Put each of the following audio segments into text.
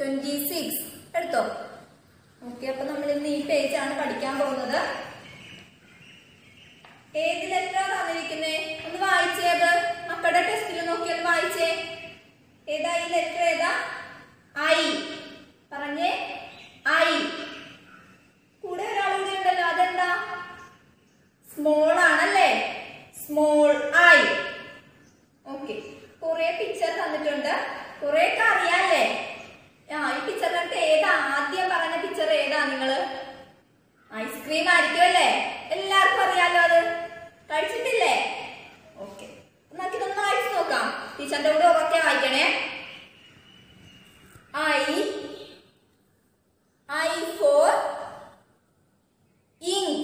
twenty six എടുത്തോ okay അപ്പൊ നമ്മൾ ഇന്ന് ഈ പേജ് ആണ് പഠിക്കാൻ പോകുന്നത് ഏത് ലെറ്ററാ തന്നിരിക്കുന്നേ ഒന്ന് വായിച്ചേ അത് മക്കളുടെ ടെസ്റ്റിൽ നോക്കി ഒന്ന് വായിച്ചേ ഏതാ ഈ ലെറ്റർ ഏതാ ഐ പറഞ്ഞേ ഐ കൂടെ ഒരാൾ കൂടി ഉണ്ടല്ലോ അതെന്താ സ്മോൾ ആണല്ലേ സ്മോൾ ഐ ഓക്കെ കുറെ പിക്ചർ തന്നിട്ടുണ്ട് കുറെ ഒക്കെ അറിയാല്ലേ ആ ഈ പിക്ചർ കണ്ടിട്ട് ഏതാ ആദ്യം പറഞ്ഞ പിക്ചർ ഏതാ നിങ്ങള് ഐസ്ക്രീം ആയിരിക്കും അല്ലേ എല്ലാവർക്കും അറിയാലോ അത് കഴിച്ചിട്ടില്ലേ ഓക്കെ നമുക്ക് ഇതൊന്ന് വായിച്ചു നോക്കാം ടീച്ചറിന്റെ കൂടെ ഉറക്കെ വായിക്കണേ I I for ink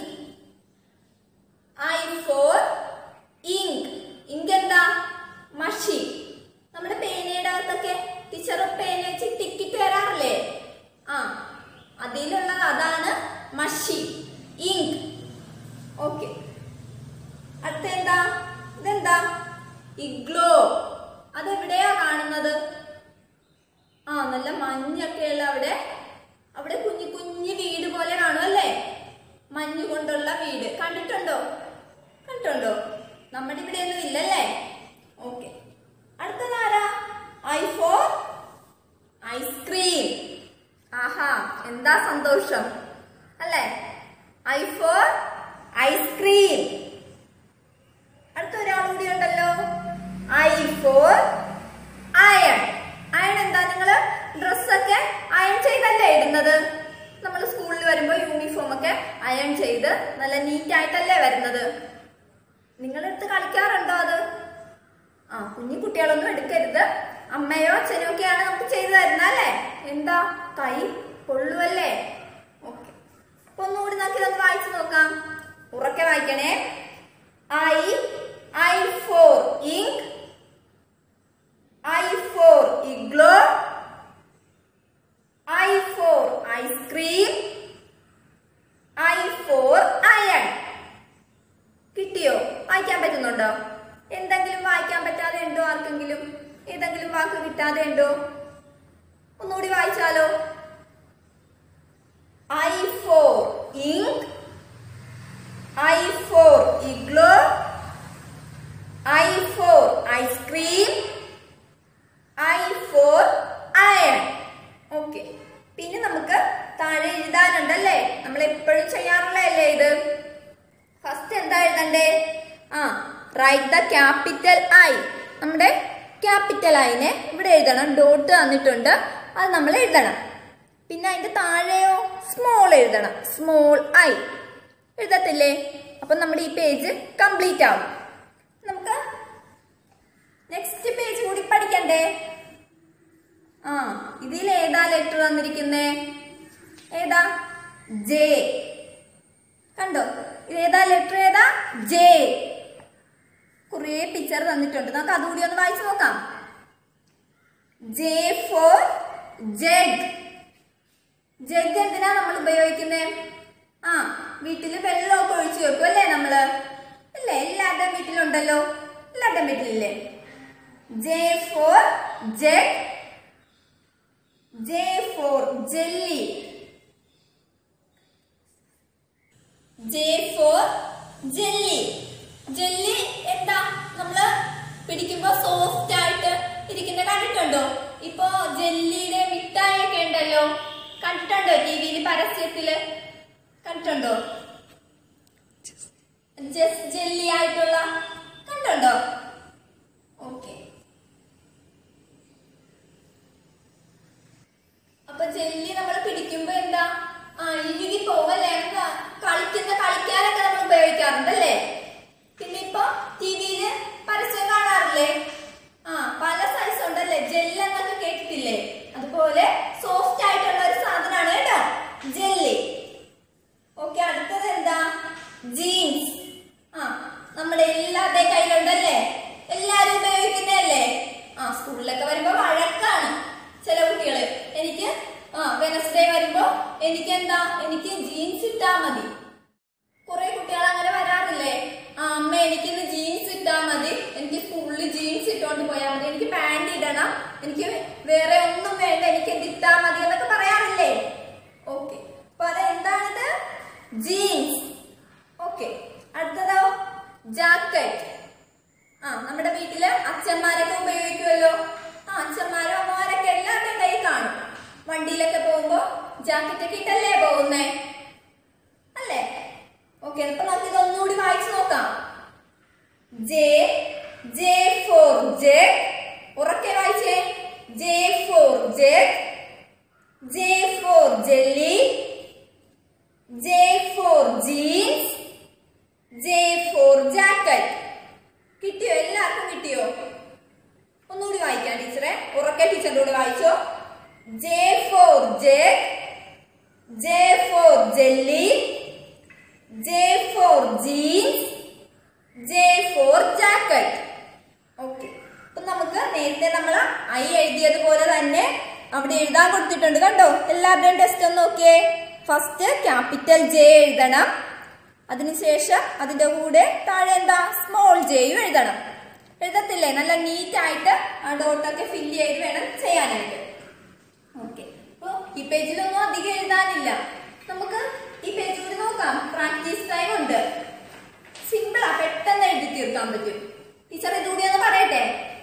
I for ink ink എന്താ മഷി നമ്മുടെ പേനയുടെ അകത്തൊക്കെ ടീച്ചർ പേന വെച്ച് ടിക്കിറ്റ് വരാറില്ലേ ആ അതിലുള്ള അതാണ് മഷി ഇങ്ക് ഓക്കെ അടുത്ത എന്താ ഇതെന്താ ഇഗ്ലോ അതെവിടെയാ കാണുന്നത് ആ നല്ല മഞ്ഞൊക്കെയുള്ള അവിടെ അവിടെ കുഞ്ഞു കുഞ്ഞു വീട് പോലെ കാണും അല്ലേ മഞ്ഞ് കൊണ്ടുള്ള വീട് കണ്ടിട്ടുണ്ടോ കണ്ടിട്ടുണ്ടോ നമ്മുടെ ഇവിടെ ഒന്നും ഇല്ലല്ലേ ഓക്കെ അടുത്തതാരാ ഐ ഫോർ ഐസ്ക്രീം ആഹാ എന്താ സന്തോഷം അല്ലേ ഐ ഫോർ ഐസ്ക്രീം അടുത്ത ഒരാൾ കൂടി ഉണ്ടല്ലോ ഐ ഫോർ അയൺ അയൺ എന്താ നിങ്ങള് ഡ്രസ്സൊക്കെ അയൺ ചെയ്തല്ലേ ഇടുന്നത് നമ്മൾ സ്കൂളിൽ വരുമ്പോൾ യൂണിഫോം ഒക്കെ അയൺ ചെയ്ത് നല്ല നീറ്റ് ആയിട്ടല്ലേ വരുന്നത് നിങ്ങളെടുത്ത് കളിക്കാറുണ്ടോ അത് ആ കുഞ്ഞു കുട്ടികളൊന്നും എടുക്കരുത് അമ്മയോ അച്ഛനോ ഒക്കെയാണ് നമുക്ക് ചെയ്തു തരുന്നത് അല്ലേ എന്താ കൈ പൊള്ളുവല്ലേ ഓക്കെ അപ്പൊ ഒന്നുകൂടി നമുക്ക് ഇതൊന്ന് വായിച്ചു നോക്കാം ഉറക്കെ വായിക്കണേ I I for ink I for igloo I for ice cream I for iron കിട്ടിയോ വായിക്കാൻ പറ്റുന്നുണ്ടോ എന്തെങ്കിലും വായിക്കാൻ പറ്റാതെ ഉണ്ടോ ആർക്കെങ്കിലും ഏതെങ്കിലും വാക്ക് കിട്ടാതെ ഉണ്ടോ ഒന്നുകൂടി വായിച്ചാലോ I for ink I for igloo I for ice cream I for iron okay പിന്നെ നമുക്ക് താഴെ എഴുതാനുണ്ടല്ലേ നമ്മൾ എപ്പോഴും ചെയ്യാറുള്ളതല്ലേ ഇത് ഫസ്റ്റ് എന്താ എഴുതണ്ടേ ആ റൈറ്റ് ദ ക്യാപിറ്റൽ ഐ നമ്മുടെ ക്യാപിറ്റൽ ഐനെ ഇവിടെ എഴുതണം ഡോട്ട് തന്നിട്ടുണ്ട് അത് നമ്മൾ എഴുതണം പിന്നെ അതിന്റെ താഴെയോ സ്മോൾ എഴുതണം സ്മോൾ ഐ എഴുതത്തില്ലേ അപ്പൊ നമ്മുടെ ഈ പേജ് കംപ്ലീറ്റ് ആവും നമുക്ക് നെക്സ്റ്റ് പേജ് കൂടി പഠിക്കണ്ടേ ആ ഇതിൽ ഏതാ ലെറ്റർ തന്നിരിക്കുന്നേ ഏതാ ജെ കണ്ടോ ഇത് ഏതാ ലെറ്റർ ഏതാ ജെ കുറേ പിക്ചർ തന്നിട്ടുണ്ട് നമുക്ക് അതുകൂടി ഒന്ന് വായിച്ചു നോക്കാം ജെ ഫോർ ജഗ് ജഗ് എന്തിനാ നമ്മൾ ഉപയോഗിക്കുന്നത് ആ വീട്ടില് വെള്ളമൊക്കെ ഒഴിച്ചു വെക്കും അല്ലേ നമ്മള് അല്ലേ എല്ലാവരുടെയും വീട്ടിലുണ്ടല്ലോ എല്ലാവരുടെയും വീട്ടിലില്ലേ J for jug J for jelly J for jelly jelly എന്താ നമ്മള് പിടിക്കുമ്പോ സോഫ്റ്റ് ആയിട്ട് ഇരിക്കുന്ന കണ്ടിട്ടുണ്ടോ ഇപ്പൊ ജെല്ലിയുടെ മിഠായി ഒക്കെ ഉണ്ടല്ലോ കണ്ടിട്ടുണ്ടോ ടി വിയിൽ പരസ്യത്തില് കണ്ടിട്ടുണ്ടോ ജസ്റ്റ് ജെല്ലി ആയിട്ടുള്ള കണ്ടുണ്ടോ ഓക്കെ അപ്പൊ ജെല്ലി നമ്മൾ പിടിക്കുമ്പോ എന്താ ആ ഇഴുകി പോവല്ലേ അങ്ങ് കളിക്കുന്ന കളിക്കാനൊക്കെ നമ്മൾ ഉപയോഗിക്കാറുണ്ടല്ലേ പിന്നെ ഇപ്പൊ ടിവിയില് പരസ്യം കാണാറില്ലേ ആ പല സൈസ് ഉണ്ടല്ലേ ജെല്ല് എന്നൊക്കെ കേട്ടിട്ടില്ലേ അതുപോലെ സോഫ്റ്റ് ആയിട്ടുള്ള ഒരു സാധനമാണ് കേട്ടോ ജെല്ലി ഓക്കെ അടുത്തത് എന്താ ജീൻസ് ആ നമ്മുടെ എല്ലാവരുടെയും കയ്യിലുണ്ടല്ലേ എല്ലാരും ഉപയോഗിക്കുന്നതല്ലേ ആ സ്കൂളിലൊക്കെ വരുമ്പോ വഴക്കാണ് ചില കുട്ടികള് എനിക്ക് ആ വെനസ്ഡേ വരുമ്പോ എനിക്ക് എന്താ എനിക്ക് ജീൻസ് ഇട്ടാ മതി കുറെ കുട്ടികൾ അങ്ങനെ വരാറില്ലേ ആ അമ്മ എനിക്കിന്ന് ജീൻസ് ഇട്ടാ മതി എനിക്ക് സ്കൂളിൽ ജീൻസ് ഇട്ടോണ്ട് പോയാൽ മതി എനിക്ക് പാന്റ് ഇടണം എനിക്ക് വേറെ ഒന്നും വേണ്ട എനിക്ക് ഇതിട്ടാ മതി എന്നൊക്കെ പറയാറില്ലേ ഓക്കെ അപ്പൊ അത് എന്താണിത് ജീൻസ് ഓക്കെ അടുത്തതോ ജാക്കറ്റ് ആ നമ്മുടെ വീട്ടില് അച്ഛന്മാരൊക്കെ ഉപയോഗിക്കുമല്ലോ ആ അച്ഛന്മാരും അമ്മമാരൊക്കെ എല്ലാവരുടെയും കയ്യിൽ കാണും വണ്ടിയിലൊക്കെ പോകുമ്പോ ജാക്കറ്റ് ഒക്കെ ഇട്ടല്ലേ പോകുന്നേ അല്ലേ ഓക്കെ അപ്പൊ നമുക്ക് ഇതൊന്നുകൂടി വായിച്ചു നോക്കാം ജെ ജെ ഫോർ ജെ ഉറക്കെ വായിച്ചേ J for J J for jelly J for jeans J for jacket കിട്ടിയോ എല്ലാവർക്കും കിട്ടിയോ ഒന്നുകൂടി വായിക്കാം ടീച്ചറെ ഉറക്കെ ടീച്ചറിന്റെ കൂടെ വായിച്ചോ J for J J for jelly J for jeans J for jacket okay അപ്പൊ നമുക്ക് നേരത്തെ നമ്മൾ ഐ എഴുതിയതുപോലെ തന്നെ അവിടെ എഴുതാൻ കൊടുത്തിട്ടുണ്ട് കണ്ടോ എല്ലാവരുടെയും ടെസ്റ്റ് ഒന്ന് നോക്കിയേ ഫസ്റ്റ് ക്യാപിറ്റൽ ജെ എഴുതണം അതിനുശേഷം അതിന്റെ കൂടെ താഴെ എന്താ സ്മോൾ ജെയും എഴുതണം എഴുതത്തില്ലേ നല്ല നീറ്റ് ആയിട്ട് ആ ഡോട്ടൊക്കെ ഫില്ല് ചെയ്ത് വേണം ചെയ്യാനായിട്ട് ഓക്കെ അപ്പൊ ഈ പേജിലൊന്നും അധികം എഴുതാനില്ല നമുക്ക് ഈ പേജ് കൂടി നോക്കാം പ്രാക്ടീസ് ടൈം ഉണ്ട് സിമ്പിളാ പെട്ടെന്ന് എഴുതി തീർക്കാൻ പറ്റും ടീച്ചർ ഇതുകൂടി ഒന്ന് പറയട്ടെ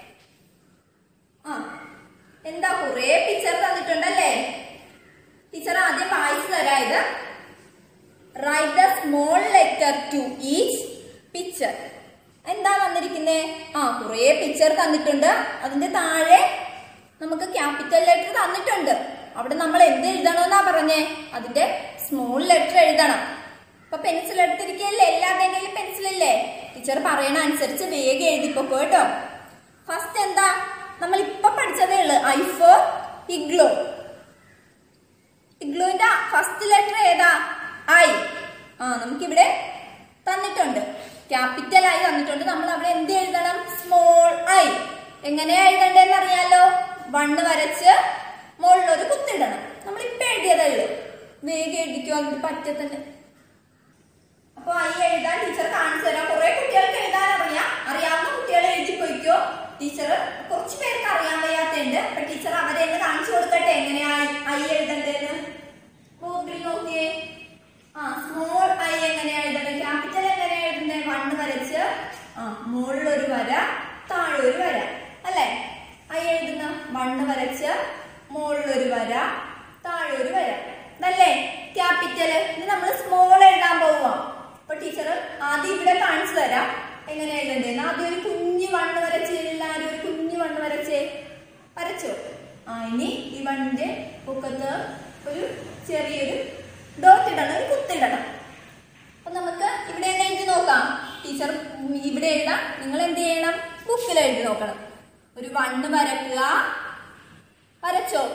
ആ എന്താ കുറേ പിക്ചർ തന്നിട്ടുണ്ടല്ലേ ടീച്ചർ ആദ്യം വായിച്ചു തരാ ഇത് write the small letter to each picture എന്താ വന്നിരിക്കുന്നേ ആ കുറേ പിക്ചർ തന്നിട്ടുണ്ട് അതിന്റെ താഴെ നമുക്ക് ക്യാപിറ്റൽ ലെറ്റർ തന്നിട്ടുണ്ട് അവിടെ നമ്മൾ എന്ത് എഴുതണമെന്നാ പറഞ്ഞേ അതിന്റെ സ്മോൾ ലെറ്റർ എഴുതണം അപ്പൊ പെൻസിൽ എടുത്തിരിക്കുകയല്ലേ എല്ലാവരുടെയും കയ്യിൽ പെൻസിലല്ലേ ടീച്ചർ പറയണ അനുസരിച്ച് വേഗം എഴുതിപ്പോക്കോ കേട്ടോ ഫസ്റ്റ് എന്താ നമ്മൾ ഇപ്പൊ പഠിച്ചതേ ഉള്ളു ഐ ഫോർ ഇഗ്ലോ ഇഗ്ലോന്റെ ഫസ്റ്റ് ലെറ്റർ ഏതാ ഐ ആ നമുക്കിവിടെ തന്നിട്ടുണ്ട് ക്യാപിറ്റൽ ഐ തന്നിട്ടുണ്ട് നമ്മൾ അവിടെ എന്ത് എഴുതണം സ്മോൾ ഐ എങ്ങനെയാ എഴുതണ്ടേന്ന് അറിയാലോ വണ്ണ് വരച്ച് മുകളിലൊരു കുത്തിടണം നമ്മൾ ഇപ്പൊ എഴുതിയതേ ഉള്ളൂ വേഗം എഴുതിക്കോ അതിന് പറ്റത്തന്നെ അപ്പൊ ഐ എഴുതാൻ ടീച്ചർ കാണിച്ചു തരാം കുറെ കുട്ടികൾക്ക് എഴുതാൻ അറിയാം അറിയാവുന്ന കുട്ടികളെ എഴുതി പോയിക്കോ ടീച്ചർ കുറച്ച് പേർക്ക് അറിയാൻ വയ്യാത്തുണ്ട് അപ്പൊ ടീച്ചർ അവരെ ഒന്ന് കാണിച്ചു കൊടുക്കട്ടെ എങ്ങനെയാ ഐ എഴുതണ്ടേന്ന് ബോർഡിൽ നോക്കിയേ ആ സ്മോൾ ഐ എങ്ങനെയാ എഴുതണ്ടേ ക്യാപിറ്റൽ എങ്ങനെയാ എഴുതുന്നേ വണ്ണ് വരച്ച് ആ മുകളിലൊരു വര താഴെ ഒരു വര അല്ലേ ഐ എഴുതുന്ന വണ്ണ് വരച്ച് മുകളിലൊരു വര താഴെ ഒരു വര ഇതല്ലേ ക്യാപിറ്റല് ഇനി നമ്മൾ സ്മോൾ എഴുതാൻ പോവാം അപ്പൊ ടീച്ചർ ആദ്യം ഇവിടെ കാണിച്ചു തരാം എങ്ങനെ എഴുതണ്ടേന്ന് ആദ്യം ഒരു കുഞ്ഞു വണ്ണ് വരച്ച് എല്ലാവരും ഒരു കുഞ്ഞു വണ്ണ് വരച്ചേ വരച്ചോ ആ ഇനി ഈ വണ്ണിന്റെ പൊക്കത്ത് ഒരു ചെറിയൊരു ഡോട്ട് ഇടണം ഒരു കുത്തിടണം അപ്പൊ നമുക്ക് ഇവിടെ തന്നെ എഴുതി നോക്കാം ടീച്ചർ ഇവിടെ എഴുതാം നിങ്ങൾ എന്ത് ചെയ്യണം ബുക്കിൽ എഴുതി നോക്കണം ഒരു വണ്ണ് വരക്കുക വരച്ചോ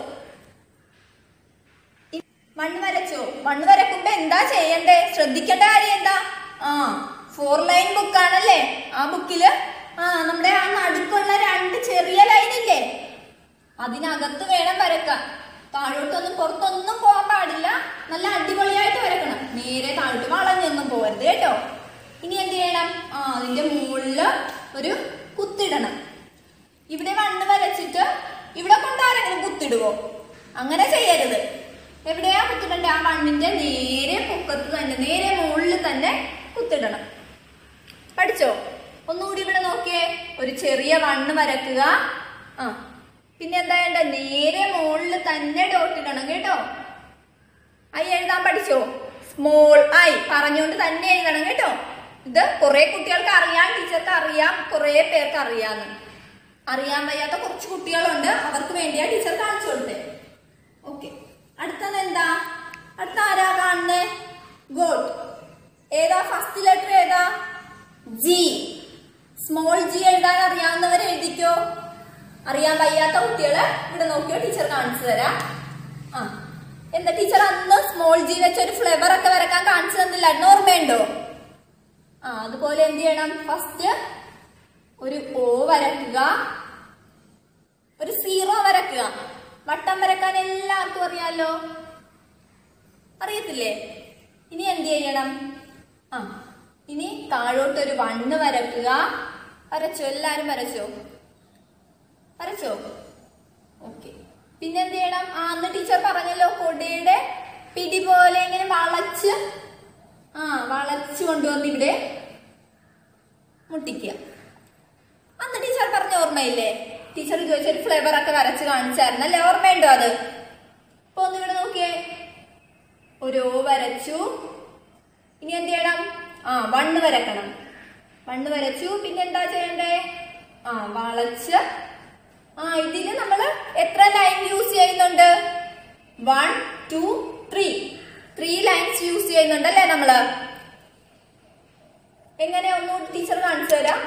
മണ്ണ് വരച്ചോ മണ്ണ് വരക്കുമ്പോ എന്താ ചെയ്യണ്ടേ ശ്രദ്ധിക്കേണ്ട കാര്യം എന്താ ആ ഫോർ ലൈൻ ബുക്കാണല്ലേ ആ ബുക്കില് ആ നമ്മുടെ ആ നടുക്കുള്ള രണ്ട് ചെറിയ ലൈൻ ഇല്ലേ അതിനകത്ത് വേണം വരക്കാൻ താഴോട്ടൊന്നും പുറത്തൊന്നും പോകാൻ പാടില്ല നല്ല അടിപൊളിയായിട്ട് വരക്കണം നേരെ താഴോട്ട് വളഞ്ഞൊന്നും പോകരുത് കേട്ടോ ഇനി എന്ത് ചെയ്യണം ആ അതിന്റെ മുകളില് ഒരു കുത്തിടണം ഇവിടെ മണ്ണ് വരച്ചിട്ട് ഇവിടെ കൊണ്ട് ആരെങ്കിലും കുത്തിടുവോ അങ്ങനെ ചെയ്യരുത് എവിടെയാ കുത്തിടണ്ടേ ആ മണ്ണിന്റെ നേരെ പൊക്കത്ത് തന്നെ നേരെ മുകളിൽ തന്നെ കുത്തിടണം പഠിച്ചോ ഒന്നുകൂടി ഇവിടെ നോക്കിയേ ഒരു ചെറിയ വണ്ണ് വരക്കുക ആ പിന്നെ എന്താ വേണ്ട നേരെ മുകളിൽ തന്നെ ഡോട്ട് ഇടണം കേട്ടോ ഐ എഴുതാൻ പഠിച്ചോ സ്മോൾ ഐ പറഞ്ഞുകൊണ്ട് തന്നെ എഴുതണം കേട്ടോ ഇത് കുറെ കുട്ടികൾക്ക് അറിയാം ടീച്ചർക്ക് അറിയാം കുറെ പേർക്ക് അറിയാന്ന് അറിയാൻ വയ്യാത്ത കുറച്ച് കുട്ടികളുണ്ട് അവർക്ക് വേണ്ടിയാ ടീച്ചർ കാണിച്ചു കൊടുത്തേ ഓക്കെ അടുത്തത് എന്താ അടുത്ത ആരാ കാണുന്നേ ഗോഡ് ഏതാ ഫസ്റ്റ് ലെറ്റർ ഏതാ ജി സ്മോൾ ജി എഴുതാൻ അറിയാവുന്നവർ എഴുതിക്കോ അറിയാൻ വയ്യാത്ത കുട്ടികള് ഇവിടെ നോക്കിയോ ടീച്ചർ കാണിച്ചു തരാം ആ എന്താ ടീച്ചർ അന്ന് സ്മോൾ ജി വെച്ച് ഒരു ഫ്ലവർ ഒക്കെ വരക്കാൻ കാണിച്ചു തന്നില്ലായിരുന്നു ഓർമ്മയുണ്ടോ ആ അതുപോലെ എന്ത് ചെയ്യണം ഫസ്റ്റ് ഒരു ഓ വരക്കുക ഒരു സീറോ വരക്കുക വട്ടം വരക്കാൻ എല്ലാവർക്കും അറിയാലോ അറിയത്തില്ലേ ഇനി എന്ത് ചെയ്യണം ആ ഇനി താഴോട്ടൊരു വണ്ണ് വരക്കുക വരച്ചോ എല്ലാരും വരച്ചോ വരച്ചോ ഓക്കെ പിന്നെ എന്ത് ചെയ്യണം ആ അന്ന് ടീച്ചർ പറഞ്ഞല്ലോ കൊടയുടെ പിടി പോലെ ഇങ്ങനെ വളച്ച് ആ വളച്ചു കൊണ്ടുവന്ന് ഇവിടെ മുട്ടിക്കുക അന്ന് ടീച്ചർ പറഞ്ഞ ഓർമ്മയില്ലേ ടീച്ചർ ചോദിച്ചൊരു ഫ്ലേവർ ഒക്കെ വരച്ച് കാണിച്ചായിരുന്നു അല്ലേ ഓർമ്മയുണ്ടോ അത് അപ്പൊ ഒന്ന് ഇവിടെ നോക്കിയേ ഒരു ഓ വരച്ചു ഇനി എന്ത് ചെയ്യണം ആ വണ്ണ് വരക്കണം വണ്ണ് വരച്ചു പിന്നെ എന്താ ചെയ്യണ്ടേ ആ വളച്ച് ആ ഇതില് നമ്മൾ എത്ര ലൈൻ യൂസ് ചെയ്യുന്നുണ്ട് one two three three lines use ചെയ്യുന്നുണ്ട് അല്ലേ നമ്മള് എങ്ങനെ ഒന്നുകൂടി ടീച്ചർ കാണിച്ചു തരാം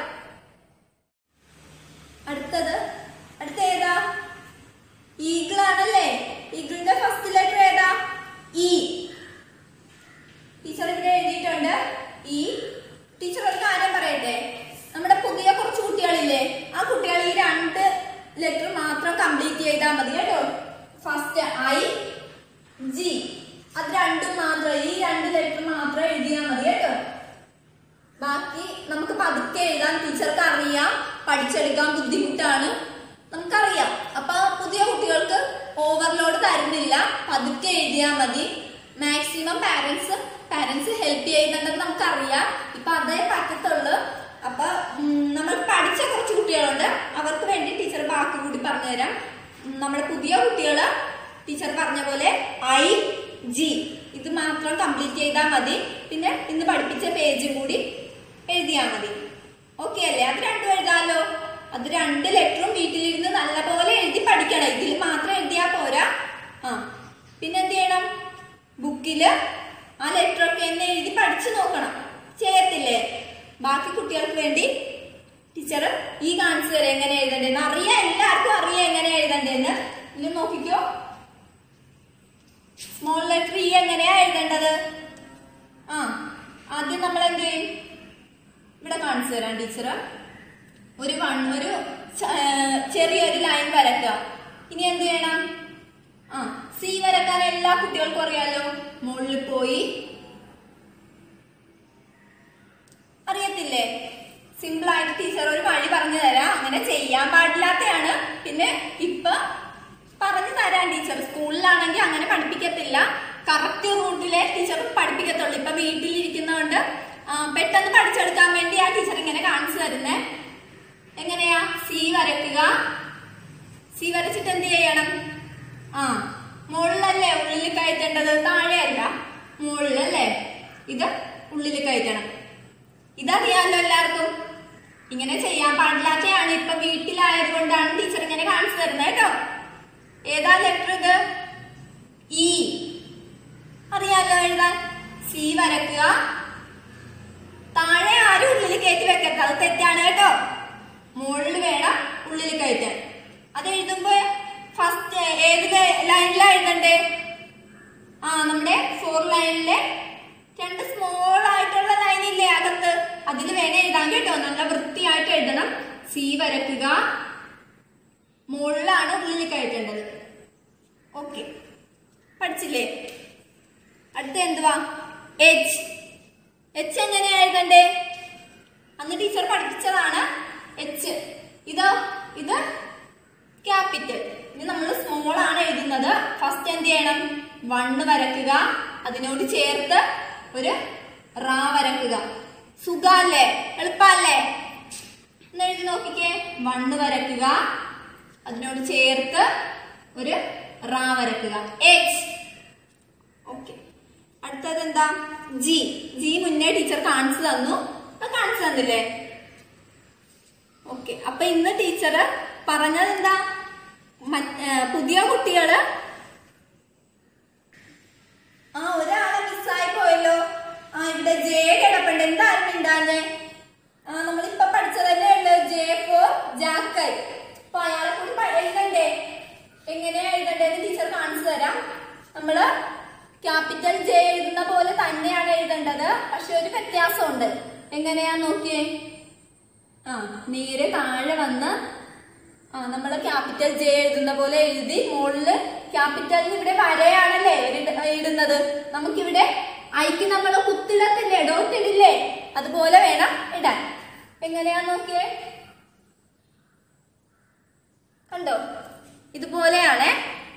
അടുത്തത് അടുത്ത ഏതാ ഈഗിൾ ആണല്ലേ ഈഗിളിന്റെ ഫസ്റ്റ് ലെറ്റർ ഏതാ ഇ ടീച്ചർ ഇവിടെ എഴുതിയിട്ടുണ്ട് ഈ ടീച്ചർ ഒരു കാര്യം പറയട്ടെ നമ്മുടെ പുതിയ കുറച്ച് കുട്ടികളില്ലേ ആ കുട്ടികൾ ഈ രണ്ട് ലെറ്റർ മാത്രം കംപ്ലീറ്റ് ചെയ്താൽ മതി കേട്ടോ ഫസ്റ്റ് ഐ ജി അത് രണ്ടും മാത്രം ഈ രണ്ട് ലെറ്റർ മാത്രം എഴുതിയാൽ മതി കേട്ടോ ബാക്കി നമുക്ക് പതുക്കെ എഴുതാൻ ടീച്ചർക്ക് അറിയാം പഠിച്ചെടുക്കാൻ ബുദ്ധിമുട്ടാണ് നമുക്കറിയാം അപ്പൊ പുതിയ കുട്ടികൾക്ക് ഓവർലോഡ് തരുന്നില്ല പതുക്കെ എഴുതിയാൽ മതി മാക്സിമം പാരന്റ്സ് പാരന്റ്സ് ഹെൽപ്പ് ചെയ്യുന്നുണ്ടെന്ന് നമുക്കറിയാം ഇപ്പൊ അതേ പറ്റത്തുള്ളൂ അപ്പൊ ഉം, നമ്മൾ പഠിച്ച കുറച്ച് കുട്ടികളുണ്ട് അവർക്ക് വേണ്ടി ടീച്ചർ ബാക്കി കൂടി പറഞ്ഞുതരാം ഉം, നമ്മുടെ പുതിയ കുട്ടികള് ടീച്ചർ പറഞ്ഞ പോലെ ഐ ജി ഇത് മാത്രം കംപ്ലീറ്റ് ചെയ്താൽ മതി പിന്നെ ഇന്ന് പഠിപ്പിച്ച പേജും കൂടി എഴുതിയാൽ മതി ഓക്കെ അല്ലേ അത് രണ്ടും എഴുതാലോ അത് രണ്ട് ലെറ്ററും വീട്ടിലിരുന്ന് നല്ലപോലെ എഴുതി പഠിക്കണം ഇതിൽ മാത്രം എഴുതിയാൽ പോരാ ആ പിന്നെ എന്ത് ചെയ്യണം ബുക്കില് ആ ലെറ്റർ ഒക്കെ ഒന്ന് എഴുതി പഠിച്ചു നോക്കണം ചെയ്യത്തില്ലേ ബാക്കി കുട്ടികൾക്ക് വേണ്ടി ടീച്ചർ ഈ കാണിച്ചു തരാം എങ്ങനെ എഴുതണ്ടേന്ന് അറിയാം എല്ലാവർക്കും അറിയാം എങ്ങനെ എഴുതണ്ടേന്ന് ഇത് നോക്കിക്കോ സ്മോൾ ലെറ്റർ ഇ എങ്ങനെയാ എഴുതേണ്ടത് ആ ആദ്യം നമ്മൾ എന്ത് ചെയ്യും ഇവിടെ കാണിച്ചു തരാം ടീച്ചർ ഒരു വൺ ഒരു ച- ഏർ ചെറിയൊരു ലൈൻ വരക്കുക ഇനി എന്ത് ചെയ്യണം ആ സി വരക്കാൻ എല്ലാ കുട്ടികൾക്കും അറിയാലോ മുകളിൽ പോയി അറിയത്തില്ലേ സിമ്പിൾ ആയിട്ട് ടീച്ചർ ഒരു വഴി പറഞ്ഞു തരാം അങ്ങനെ ചെയ്യാൻ പാടില്ലാത്തയാണ് പിന്നെ ഇപ്പൊ പറഞ്ഞു തരാം ടീച്ചർ സ്കൂളിലാണെങ്കിൽ അങ്ങനെ പഠിപ്പിക്കത്തില്ല കറക്റ്റ് റൂട്ടിലെ ടീച്ചർ പഠിപ്പിക്കത്തുള്ളൂ ഇപ്പൊ വീട്ടിലിരിക്കുന്നതുകൊണ്ട് ആ, പെട്ടെന്ന് പഠിച്ചെടുക്കാൻ വേണ്ടി ആ ടീച്ചർ ഇങ്ങനെ കാണിച്ചു തരുന്നേ എങ്ങനെയാ സി വരയ്ക്കുക സി വരച്ചിട്ട് എന്ത് ചെയ്യണം ആ മുകളിലല്ലേ ഉള്ളിൽ കയറ്റേണ്ടത് താഴെയല്ല മുകളിലല്ലേ ഇത് ഉള്ളിൽ കയറ്റണം ഇതറിയാമല്ലോ എല്ലാവർക്കും ഇങ്ങനെ ചെയ്യാൻ പാടില്ലാത്തതാണ് ഇപ്പൊ വീട്ടിലായത് കൊണ്ടാണ് ടീച്ചർ ഇങ്ങനെ കാണിച്ചു തരുന്നത് കേട്ടോ ഏതാ ലെറ്റർ ഇത് ഇ അറിയാലോ എഴുതാൻ സി വരക്കുക താഴെ ആരും ഉള്ളിൽ കയറ്റി വെക്കരുത് അത് തെറ്റാണ് കേട്ടോ മുകളിൽ വേണം ഉള്ളിൽ കയറ്റാൻ അത് എഴുതുമ്പോ ഫസ്റ്റ് ഏത് ലൈനിലാ എഴുതണ്ടേ ആ നമ്മുടെ ഫോർ ലൈനിലെ രണ്ട് സ്മോൾ ആയിട്ടുള്ള ലൈൻ ഇല്ലേ അകത്ത് അതിൽ വേണം എഴുതാൻ കേട്ടോ നല്ല വൃത്തിയായിട്ട് എഴുതണം സി വരക്കുക മുകളിലാണ് ഉള്ളിൽ കയറ്റേണ്ടത് ഓക്കെ പഠിച്ചില്ലേ അടുത്ത എന്തുവാ എച്ച് എച്ച് എങ്ങനെയാ എഴുതണ്ടേ അന്ന് ടീച്ചർ പഠിപ്പിച്ചതാണ് എച്ച് ഇതോ ഇത് ക്യാപിറ്റൽ ഇനി നമ്മൾ സ്മോൾ ആണ് എഴുതുന്നത് ഫസ്റ്റ് എന്ത് ചെയ്യണം വണ്ണ് വരക്കുക അതിനോട് ചേർത്ത് ഒരു റാ വരക്കുക സുഖല്ലേ എളുപ്പല്ലേ എന്ന് എഴുതി നോക്കിക്കേ വണ്ണ് വരക്കുക അതിനോട് ചേർത്ത് ഒരു റാ വരക്കുക എച്ച് ഓക്കെ അടുത്തത് എന്താ ജി ജി മുന്നേ ടീച്ചർ കാണിച്ചു തന്നു അത് കാണിച്ചു തന്നില്ലേ ഓക്കെ അപ്പൊ ഇന്ന് ടീച്ചർ പറഞ്ഞത് എന്താ മറ്റ്- ഏ, പുതിയ കുട്ടികള് ആ ഒരാളെ മിസ്സായി പോയല്ലോ ആ ഇവിടെ ജെ കിടപ്പുണ്ട് എന്തായാലും മിണ്ടാഞ്ഞേ ആ നമ്മളിപ്പൊ പഠിച്ചതല്ലേ ഉള്ളു ജെ ഫോർ ജാക്കൈ അപ്പൊ അയാളെ കൂടി പ- എഴുതണ്ടേ എങ്ങനെയാ എഴുതണ്ടേന്ന് ടീച്ചർ കാണിച്ചു തരാം നമ്മള് ക്യാപിറ്റൽ ജെ എഴുതുന്ന പോലെ തന്നെയാണ് എഴുതേണ്ടത് പക്ഷെ ഒരു വ്യത്യാസമുണ്ട് എങ്ങനെയാ നോക്കിയേ ആ നേരെ താഴെ വന്ന് ആ നമ്മൾ ക്യാപിറ്റൽ ജെ എഴുതുന്ന പോലെ എഴുതി മുകളില് ക്യാപിറ്റലിന് ഇവിടെ വരയാണല്ലേ ഇട- ഇടുന്നത് നമുക്കിവിടെ ഐക്ക് നമ്മൾ കുത്തിടത്തില്ലേ ഡോട്ട് ഇടില്ലേ അതുപോലെ വേണം ഇടാൻ എങ്ങനെയാ നോക്കിയേ കണ്ടോ ഇതുപോലെയാണ്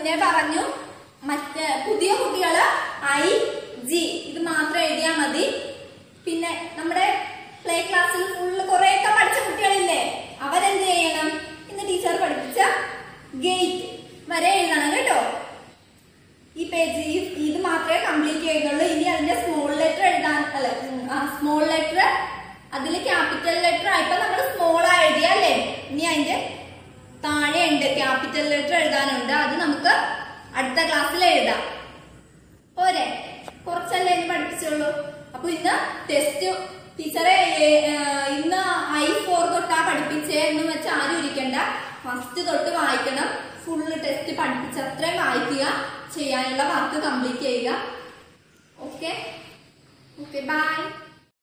മുന്നേ പറഞ്ഞു മറ്റേ പുതിയ കുട്ടികള് ഐ ജി ഇത് മാത്രം എഴുതിയാൽ മതി പിന്നെ നമ്മുടെ പ്ലേ ക്ലാസ്സിൽ ഫുള്ള് കുറെയൊക്കെ പഠിച്ച കുട്ടികളില്ലേ അവരെന്ത് ചെയ്യണം ഇന്ന് ടീച്ചർ പഠിപ്പിച്ച ഗേറ്റ് വരെ എഴുതണം കേട്ടോ ഈ പേജ് ഈ ഇത് മാത്രമേ കംപ്ലീറ്റ് ചെയ്യുന്നുള്ളൂ ഇനി അതിന്റെ സ്മോൾ ലെറ്റർ എഴുതാൻ അല്ല സ്മോൾ ലെറ്റർ അതിൽ ക്യാപിറ്റൽ ലെറ്റർ ഇപ്പൊ നമ്മൾ സ്മോൾ ആ എഴുതിയ അല്ലേ ഇനി അതിന്റെ താഴെ ഉണ്ട് ക്യാപിറ്റൽ ലെറ്റർ എഴുതാനുണ്ട് അത് നമുക്ക് അടുത്ത ക്ലാസ്സിൽ എഴുതാം പോരെ കുറച്ചല്ലേ ഇനി പഠിപ്പിച്ചുള്ളൂ അപ്പൊ ഇന്ന് ടെസ്റ്റ് ടീച്ചറെ ഇന്ന് ഐ ഫോർ തൊട്ടാ പഠിപ്പിച്ചേ എന്ന് വെച്ച് ആരും ഇരിക്കണ്ട ഫസ്റ്റ് തൊട്ട് വായിക്കണം ഫുള്ള് ടെസ്റ്റ് പഠിപ്പിച്ച് അത്രയും വായിക്കുക ചെയ്യാനുള്ള വർക്ക് കംപ്ലീറ്റ് ചെയ്യുക ഓക്കെ ഓക്കെ ബൈ